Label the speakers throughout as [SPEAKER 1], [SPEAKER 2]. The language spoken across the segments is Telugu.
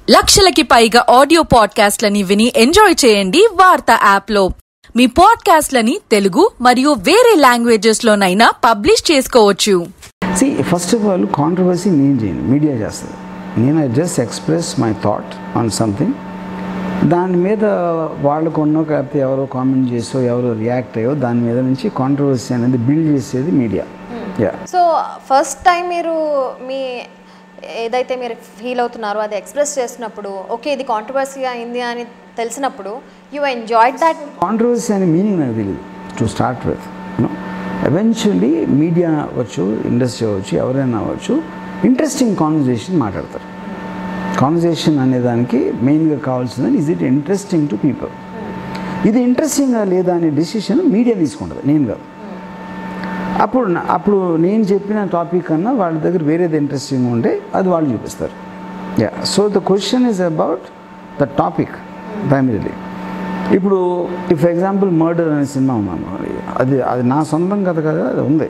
[SPEAKER 1] లక్షలకి పైగా ఆడియో పాడ్కాస్ట్లని విని ఎంజాయ్ చేయండి వార్తా యాప్లో మీ పాడ్కాస్ట్లని తెలుగు మరియు వేరే లాంగ్వేజెస్ లోనైనా పబ్లిష్ చేసుకోవచ్చు
[SPEAKER 2] see first of all controversy నేను చేయను మీడియా చేస్తుంది నేను I just express my thought on something దాని మీద వాళ్ళకున్నో లేకపోతే ఎవరో కామెంట్ చేసో ఎవరో రియాక్ట్ అయ్యో దాని మీద నుంచి కాంట్రవర్సీ అనేది బిల్డ్ చేసేది media yeah
[SPEAKER 3] so first time మీరు మీ ఏదైతే మీరు ఫీల్ అవుతున్నారో అది ఎక్స్ప్రెస్ చేసినప్పుడు ఓకే ఇది కాంట్రవర్సీ అయింది అని తెలిసినప్పుడు యూ ఎంజాయిడ్ దట్
[SPEAKER 2] కాంట్రవర్సీ అనే మీనింగ్ నాకు తెలియదు to start with you know eventually media అవ్వచ్చు ఇండస్ట్రీ అవ్వచ్చు ఎవరైనా అవ్వచ్చు ఇంట్రెస్టింగ్ కాన్వర్జేషన్ మాట్లాడతారు కాన్వర్జేషన్ అనే దానికి మెయిన్గా కావాల్సింది is it interesting to people ఇది ఇంట్రెస్టింగ్గా లేదా అనే డెసిషన్ మీడియా తీసుకుంటుంది నేను కాదు అప్పుడు నా- అప్పుడు నేను చెప్పిన టాపిక్ కన్నా వాళ్ళ దగ్గర వేరేది ఇంట్రెస్టింగ్ ఉంటే అది వాళ్ళు చూపిస్తారు yeah so the question is about the topic primarily ఇప్పుడు ఇఫ్ ఎగ్జాంపుల్ మర్డర్ అనే సినిమా ఉన్నాను అది అది నా సొంతం కథ కదా అది ఉంది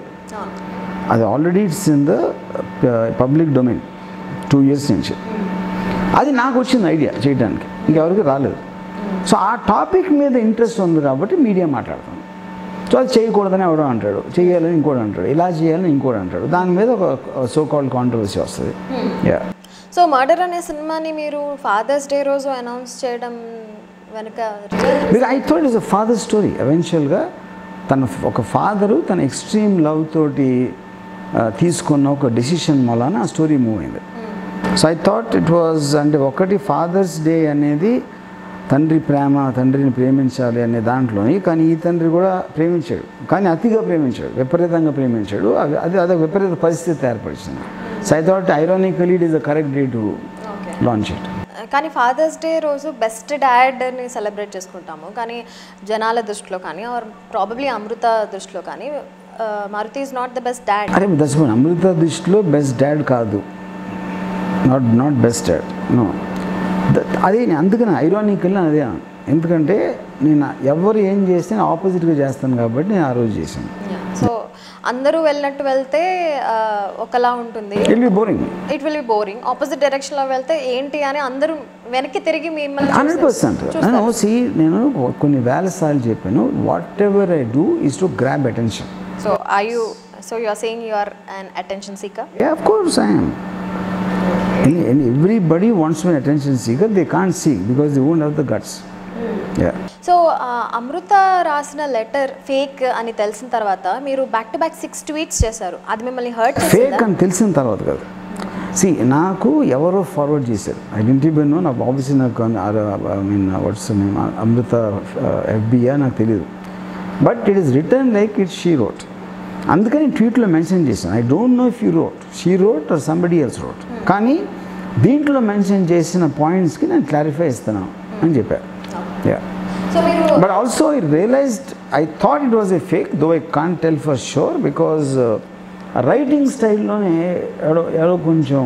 [SPEAKER 2] అది already it's in the public domain two years నుంచి అది నాకు వచ్చింది ఐడియా చేయడానికి ఇంకెవరికి రాలేదు సో ఆ టాపిక్ మీద ఇంట్రెస్ట్ ఉంది కాబట్టి మీడియా మాట్లాడుతుంది సో అది చేయకూడదని ఎవడో అంటాడు చేయాలని ఇంకోటి అంటాడు ఇలా చేయాలని ఇంకోటి అంటాడు దాని మీద ఒక సో కాల్డ్ కాంట్రవర్సీ వస్తుంది యా
[SPEAKER 3] సో మర్డర్ అనే సినిమాని మీరు ఫాదర్స్ డే రోజు అనౌన్స్ చేయడం వెనుక
[SPEAKER 2] because I thought is a father story ఎవెన్చువల్గా తన ఒక ఫాదరు తన ఎక్స్ట్రీమ్ లవ్ తోటి ఆ, తీసుకున్న ఒక డెసిషన్ మూలాన ఆ స్టోరీ మూవ్ అయింది so I thought it was అంటే ఒకటి ఫాదర్స్ డే అనేది తండ్రి ప్రేమ తండ్రిని ప్రేమించాలి అనే దాంట్లోని కానీ ఈ తండ్రి కూడా ప్రేమించాడు కానీ అతిగా ప్రేమించాడు విపరీతంగా ప్రేమించాడు అది అది అదొక విపరీత పరిస్థితి ఏర్పరిచింది so I thought ironically it is the correct day to launch it
[SPEAKER 3] కానీ ఫాదర్స్ డే రోజు బెస్ట్ డాడ్ని సెలబ్రేట్ చేసుకుంటాము కానీ జనాల దృష్టిలో కానీ ఆర్ ప్రాబబ్లీ అమృత దృష్టిలో కానీ Maruthi is not the best dad
[SPEAKER 2] అరే దశమని అమృత దృష్టిలో బెస్ట్ డాడ్ కాదు not not best dad no అదే నేను అందుకని ఐరానికల్ అదే అన్నాను. ఎందుకంటే నేను ఎవరు ఏం చేస్తే ఆపోజిట్గా చేస్తాను కాబట్టి నేను ఆ రోజు చేశాను
[SPEAKER 3] సో అందరూ వెళ్ళినట్టు వెళ్తే ఆ, ఒకలా ఉంటుంది
[SPEAKER 2] it be boring
[SPEAKER 3] it will be boring opposite డైరెక్షన్లో వెళ్తే ఏంటి అని అందరూ వెనక్కి తిరిగి మిమ్మల్ని
[SPEAKER 2] హండ్రెడ్ పర్సెంట్ నేను సి నేను కొన్ని వేల సార్లు చెప్పాను whatever I do is to grab attention
[SPEAKER 3] so I you so you are saying you are an attention seeker
[SPEAKER 2] Yeah, of course I am. And, and everybody wants my attention seeker. They can't see because they won't have the guts. Yeah.
[SPEAKER 3] So Amrutha రాసిన లెటర్ ఫేక్ అని తెలిసిన తర్వాత మీరు back to back six tweets చేశారు అది మిమ్మల్ని హర్ట్
[SPEAKER 2] ఫేక్
[SPEAKER 3] చేసిందా
[SPEAKER 2] అని తెలిసిన తర్వాత కదా సి నాకు ఎవరో ఫార్వర్డ్ చేశారు ఐడెంటిటీ నో నాకు ఆబ్వియస్లీ నాకు I mean what's name Amrutha FBI నాకు తెలియదు but it is written like it she wrote అందుకని ట్వీట్లో మెన్షన్ చేశాను I don't know if you wrote she wrote or somebody else wrote కానీ దీంట్లో మెన్షన్ చేసిన పాయింట్స్కి నేను క్లారిఫై ఇస్తాను అని చెప్పారు యా
[SPEAKER 3] సో మీరు
[SPEAKER 2] But also I realized, I thought it was a fake, though I can't tell for sure because writing స్టైల్లోనే ఎవడో ఎవడో కొంచెం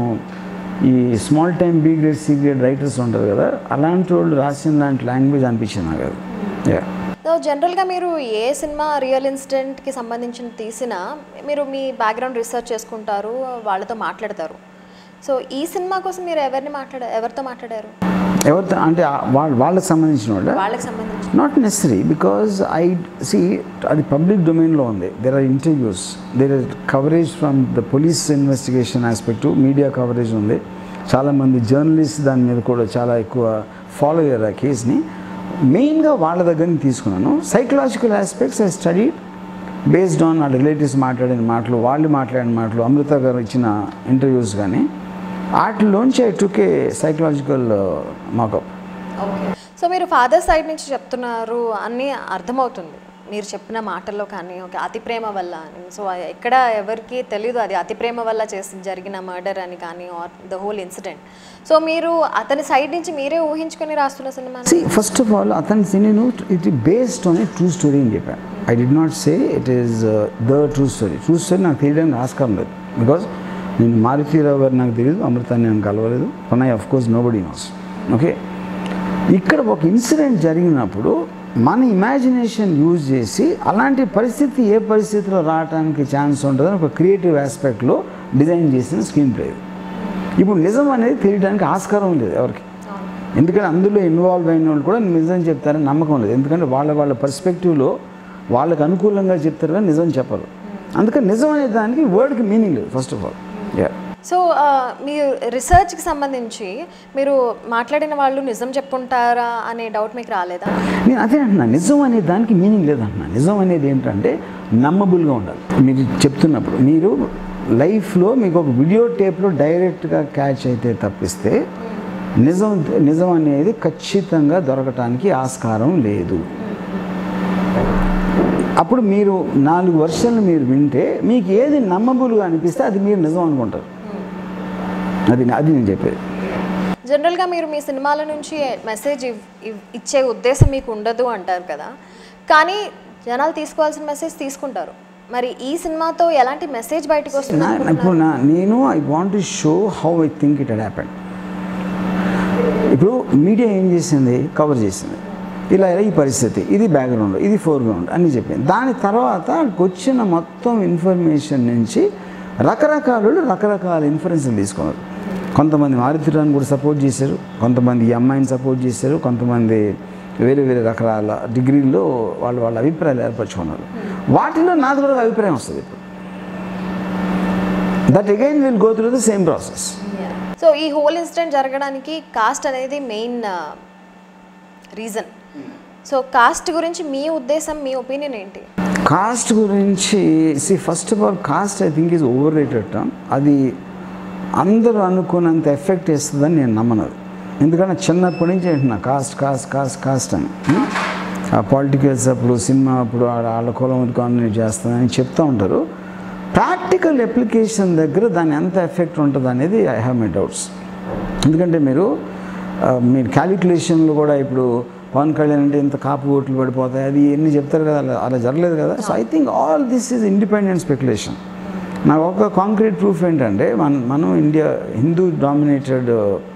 [SPEAKER 2] ఈ small time B grade C grade writers ఉంటారు కదా అలాంటి వాళ్ళు రాసిన లాంటి లాంగ్వేజ్ అనిపించింది నాకు అది యా
[SPEAKER 3] సో జనరల్గా మీరు ఏ సినిమా రియల్ ఇన్సిడెంట్కి సంబంధించిన తీసినా మీరు మీ బ్యాక్గ్రౌండ్ రీసెర్చ్ చేసుకుంటారు వాళ్ళతో మాట్లాడతారు సో ఈ సినిమా కోసం మీరు ఎవరిని మాట్లాడారు ఎవరితో మాట్లాడారు
[SPEAKER 2] ఎవరితో అంటే ఆ వాళ్ళ వాళ్ళకి సంబంధించిన వాళ్ళ
[SPEAKER 3] వాళ్ళకి సంబంధించి
[SPEAKER 2] not necessary because I see అది పబ్లిక్ డొమైన్లో ఉంది there are interviews there are coverage from the police investigation aspect media coverage ఉంది చాలామంది జర్నలిస్ట్ దాని మీద కూడా చాలా ఎక్కువ ఫాలో అయ్యారు ఆ కేసుని మెయిన్గా వాళ్ళ దగ్గర నుంచి తీసుకున్నాను psychological aspects I study based on వాళ్ళ రిలేటివ్స్ మాట్లాడిన మాటలు వాళ్ళు మాట్లాడిన మాటలు అమృత గారు ఇచ్చిన ఇంటర్వ్యూస్ కానీ వాటిలోంచి I took a psychological makeup
[SPEAKER 3] okay so మీరు ఫాదర్ సైడ్ నుంచి చెప్తున్నారు అని అర్థమవుతుంది మీరు చెప్పిన మాటల్లో కానీ ఓకే అతి ప్రేమ వల్ల అని సో ఎక్కడ ఎవరికి తెలియదు అది అతి ప్రేమ వల్ల చేసి జరిగిన మర్డర్ అని కానీ or the whole incident so మీరు అతని సైడ్ నుంచి మీరే ఊహించుకొని రాస్తున్న సినిమా
[SPEAKER 2] సి ఫస్ట్ ఆఫ్ ఆల్ అతని నేను it based on a true story అని చెప్పాను I did not say it is the true story true story నాకు తెలియడానికి ఆస్కారం లేదు బికాజ్ నేను మారుతీరావు గారు నాకు తెలియదు అమృతాన్ని నేను కలవలేదు Pranay of course nobody knows okay ఇక్కడ ఒక ఇన్సిడెంట్ జరిగినప్పుడు మన ఇమాజినేషన్ యూజ్ చేసి అలాంటి పరిస్థితి ఏ పరిస్థితిలో రావడానికి ఛాన్స్ ఉంటుందని ఒక క్రియేటివ్ ఆస్పెక్ట్లో డిజైన్ చేసిన స్క్రీన్ ప్లే ఇది. ఇప్పుడు నిజం అనేది తెలియడానికి ఆస్కారం లేదు ఎవరికి ఎందుకంటే అందులో ఇన్వాల్వ్ అయిన వాళ్ళు కూడా నిజం చెప్తారని నమ్మకం లేదు ఎందుకంటే వాళ్ళ వాళ్ళ పర్స్పెక్టివ్లో వాళ్ళకి అనుకూలంగా చెప్తారు కానీ నిజం చెప్పరు అందుకని నిజం అనే దానికి వర్డ్కి మీనింగ్ లేదు first of all yeah
[SPEAKER 3] so ఆ, మీ రీసెర్చ్కి సంబంధించి మీరు మాట్లాడిన వాళ్ళు నిజం చెప్పుంటారా అనే డౌట్ మీకు రాలేదా
[SPEAKER 2] నేను అదే అంటున్నా నిజం అనే దానికి మీనింగ్ లేదంటున్నా నిజం అనేది ఏంటంటే నమ్మబుల్గా ఉండాలి మీరు చెప్తున్నప్పుడు మీరు లైఫ్లో మీకు ఒక వీడియో టేప్లో డైరెక్ట్గా క్యాచ్ అయితే తప్పిస్తే నిజం నిజం అనేది ఖచ్చితంగా దొరకటానికి ఆస్కారం లేదు అప్పుడు మీరు నాలుగు వర్షాలు మీరు వింటే మీకు ఏది నమ్మబుల్గా అనిపిస్తే అది మీరు నిజం అనుకుంటారు అది అది నేను చెప్పేది
[SPEAKER 3] జనరల్గా మీరు మీ సినిమాల నుంచి మెసేజ్ ఇవ్- ఇవ్- ఇచ్చే ఉద్దేశం మీకు ఉండదు అంటారు కదా కానీ జనాలు తీసుకోవాల్సిన మెసేజ్ తీసుకుంటారు మరి ఈ సినిమాతో ఎలాంటి మెసేజ్ బయటకు వస్తుంది
[SPEAKER 2] నా ఇప్పుడు నా నేను I want to show how I think it happen ఇప్పుడు మీడియా ఏం చేసింది కవర్ చేసింది ఇలా ఇలా ఈ పరిస్థితి ఇది బ్యాక్గ్రౌండ్ ఇది ఫోర్గ్రౌండ్ అని చెప్పింది దాని తర్వాత వచ్చిన మొత్తం ఇన్ఫర్మేషన్ నుంచి రకరకాల వాళ్ళు రకరకాల ఇన్ఫరెన్స్లు తీసుకున్నారు కొంతమంది మారుతిరాన్ని కూడా సపోర్ట్ చేశారు కొంతమంది ఈ అమ్మాయిని సపోర్ట్ చేశారు కొంతమంది వేరే వేరే రకరాల డిగ్రీల్లో వాళ్ళు వాళ్ళ అభిప్రాయాలు ఏర్పరచుకున్నారు వాటిలో నాది కూడా ఒక అభిప్రాయం వస్తుంది ఇప్పుడు that again will go through the same process
[SPEAKER 3] so ఈ హోల్ ఇన్సిడెంట్ జరగడానికి కాస్ట్ అనేది మెయిన్ రీజన్ సో కాస్ట్ గురించి మీ ఉద్దేశం మీ ఒపీనియన్ ఏంటి
[SPEAKER 2] కాస్ట్ గురించి see first of all caste I think is overrated term అది అందరూ అనుకున్నంత ఎఫెక్ట్ ఇస్తుందని నేను నమ్మను ఎందుకంటే చిన్నప్పటి నుంచి అంటున్నా కాస్ట్ కాస్ట్ కాస్ట్ కాస్ట్ అని హ్మ్? ఆ పాలిటికల్స్ అప్పుడు సినిమా అప్పుడు ఆడ వాళ్ళ కులం కాండినేట్ చేస్తుందని చెప్తూ ఉంటారు ప్రాక్టికల్ అప్లికేషన్ దగ్గర దాని ఎంత ఎఫెక్ట్ ఉంటుంది అనేది ఐ హ్యావ్ మై డౌట్స్ ఎందుకంటే మీరు ఆ, మీరు క్యాలిక్యులేషన్లు కూడా ఇప్పుడు పవన్ కళ్యాణ్ అంటే ఇంత కాపు ఓట్లు పడిపోతాయి అది ఎన్ని చెప్తారు కదా అలా అలా జరగలేదు కదా so I think all this is independent speculation నాకు ఒక కాంక్రీట్ ప్రూఫ్ ఏంటంటే మన మనం ఇండియా హిందూ డామినేటెడ్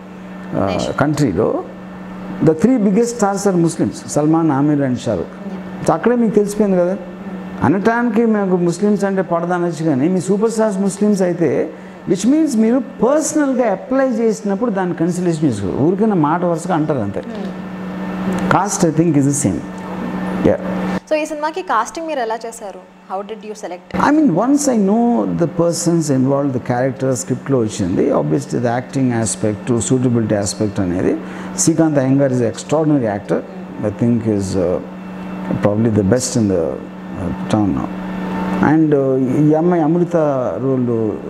[SPEAKER 2] కంట్రీలో the three biggest stars are Muslims Salman Aamir and Shahrukh so అక్కడే మీకు తెలిసిపోయింది కదా అనటానికి మీకు ముస్లిమ్స్ అంటే పడదనొచ్చు కానీ మీ సూపర్ స్టార్స్ ముస్లిమ్స్ అయితే విచ్ మీన్స్ మీరు పర్సనల్గా అప్లై చేసినప్పుడు దాన్ని కన్సిడరేషన్ చేసుకోరు ఊరికైనా మాట వరుసగా అంటారు అంతే caste I think is the same yeah
[SPEAKER 3] so ఈ సినిమాకి కాస్టింగ్ మీరు ఎలా చేశారు how did you select
[SPEAKER 2] I mean once I know the persons involve the character స్క్రిప్ట్లో వచ్చింది obviously the acting aspect suitability aspect అనేది Srikanth Iyengar is extraordinary actor I think is probably the best in the town and ఈ అమ్మాయి అమృత రోల్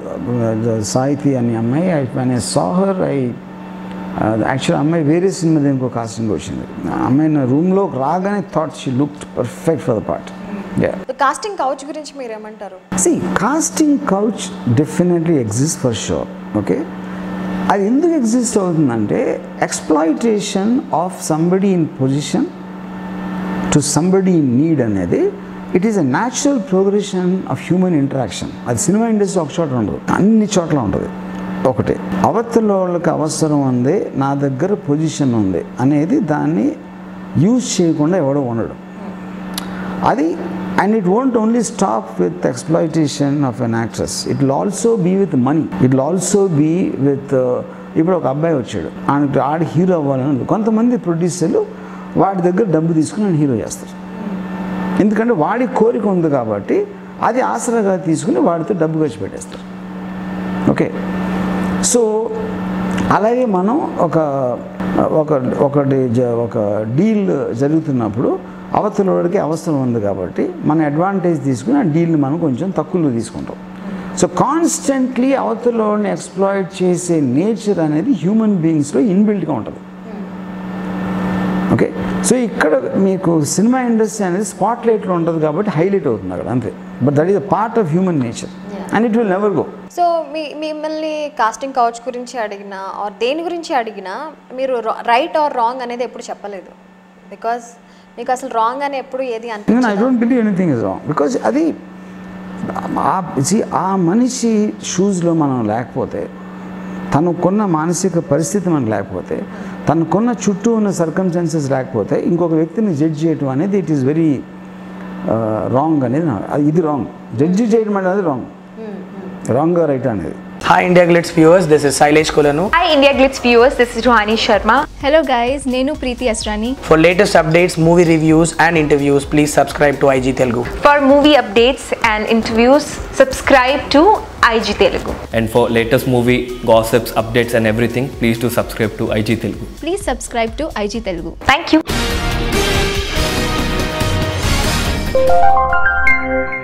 [SPEAKER 2] సాహితి అనే అమ్మాయి I I saw her I actual అమ్మాయి వేరే సినిమా దేనికో కాస్టింగ్ వచ్చింది ఆ అమ్మాయి నా రూమ్లోకి రాగానే thought she look perfect for the part యా
[SPEAKER 3] కాస్టింగ్ కౌచ్ గురించి మీరు ఏమంటారు
[SPEAKER 2] see casting couch definitely exist for sure okay అది ఎందుకు ఎగ్జిస్ట్ అవుతుందంటే exploitation of somebody in position to somebody in need అనేది it is a natural progression of human interaction అది సినిమా ఇండస్ట్రీ ఒక చోట ఉండదు అన్ని చోట్ల ఉంటుంది ఒకటి అవతల వాళ్ళకి అవసరం ఉంది నా దగ్గర పొజిషన్ ఉంది అనేది దాన్ని యూజ్ చేయకుండా ఎవడో ఉండడు అది and it won't only stop with exploitation of an actress it will also be with money it will also be with ఇప్పుడు ఒక అబ్బాయి వచ్చాడు ఆయనకి ఆడ హీరో అవ్వాలని ఉంది. కొంతమంది ప్రొడ్యూసర్లు వాడి దగ్గర డబ్బు తీసుకుని ఆయన హీరో చేస్తారు ఎందుకంటే వాడి కోరిక ఉంది కాబట్టి అది ఆసరాగా తీసుకుని వాడితో డబ్బు ఖర్చు పెట్టేస్తారు ఓకే సో అలాగే మనం ఒక ఒక ఒకటి జ- ఒక డీల్ జరుగుతున్నప్పుడు అవతల వాడికి అవసరం ఉంది కాబట్టి మన అడ్వాంటేజ్ తీసుకుని ఆ డీల్ని మనం కొంచెం తక్కువలో తీసుకుంటాం సో కాన్స్టెంట్లీ అవతల వాడిని ఎక్స్ప్లాయిట్ చేసే నేచర్ అనేది హ్యూమన్ బీయింగ్స్లో ఇన్బిల్ట్గా ఉంటుంది ఓకే సో ఇక్కడ మీకు సినిమా ఇండస్ట్రీ అనేది స్పాట్ లైట్లో ఉంటుంది కాబట్టి హైలైట్ అవుతుంది అక్కడ అంతే but that is a part of human nature and it will never go
[SPEAKER 3] so మీ మిమ్మల్ని కాస్టింగ్ కౌచ్ గురించి అడిగినా ఆర్ దేని గురించి అడిగినా మీరు రైట్ ఆర్ రాంగ్ అనేది ఎప్పుడు చెప్పలేదు బికాస్ మీకు అసలు రాంగ్ అని ఎప్పుడు ఏది
[SPEAKER 2] నేను ఐ
[SPEAKER 3] అనిపించదు
[SPEAKER 2] don't believe anything is wrong because అది ఆ see, ఆ మనిషి షూస్లో మనం లేకపోతే తనకున్న మానసిక పరిస్థితి మనకు లేకపోతే తనకున్న చుట్టూ ఉన్న సర్కమ్స్టాన్సెస్ లేకపోతే ఇంకొక వ్యక్తిని జడ్జ్ చేయటం అనేది ఇట్ ఈస్ వెరీ రాంగ్ అనేది నా- అది ఇది రాంగ్ జడ్జి చేయడం అనేది రాంగ్ రాంగ్ రైట్ అనేది
[SPEAKER 4] Hi India Glitz viewers, this is Sailesh Kolanu.
[SPEAKER 5] Hi India Glitz viewers, this is Rohani Sharma.
[SPEAKER 6] Hello guys, నేను Preeti Asrani
[SPEAKER 4] For latest updates, movie reviews and interviews, please subscribe to IG Telugu.
[SPEAKER 5] For movie updates and interviews, subscribe to IG Telugu.
[SPEAKER 7] And for latest movie gossips, updates, and everything, please do subscribe to IG Telugu.
[SPEAKER 6] Please subscribe to IG Telugu
[SPEAKER 5] Thank you.